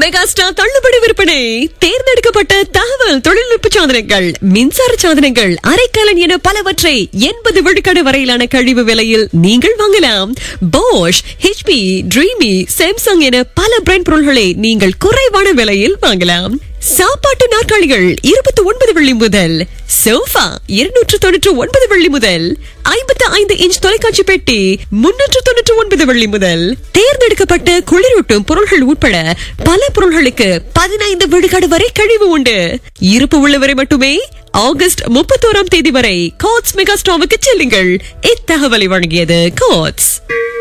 megastar தள்ளுபடி விற்பனை தேர்ந்தெடுக்கப்பட்ட தகவல் தொழில்நுட்ப சாதனங்கள் மின்சார சாதனங்கள் அரைக்கலன் என பலவற்றை எண்பது விழுக்காடு வரையிலான கழிவு விலையில் நீங்கள் வாங்கலாம் போஷ் ஹெச்பி ட்ரீமி சாம்சங் என பல பிராண்ட் பொருள்களை நீங்கள் குறைவான விலையில் வாங்கலாம் சாப்பாட்டு நாற்காலிகள் இருபத்தி ஒன்பது வெள்ளி முதல் சோஃபா இருநூற்று தொண்ணூற்று ஒன்பது வெள்ளி முதல் ஐம்பத்தி ஐந்து இன்ச் தொலைக்காட்சி பெட்டி முன்னூற்று தொண்ணூற்று ஒன்பது வெள்ளி முதல் தேர்ந்தெடுக்கப்பட்ட குளிரூட்டும் பொருள்கள் உட்பட பல பொருள்களுக்கு பதினைந்து விழுக்காடு வரை கழிவு உண்டு இருப்பு உள்ளவரை மட்டுமே ஆகஸ்ட் முப்பத்தோராம் தேதி வரை கோட்ஸ் மெகா ஸ்டாவுக்கு செல்லுங்கள் இத்தகவலை வழங்கியது கோட்ஸ்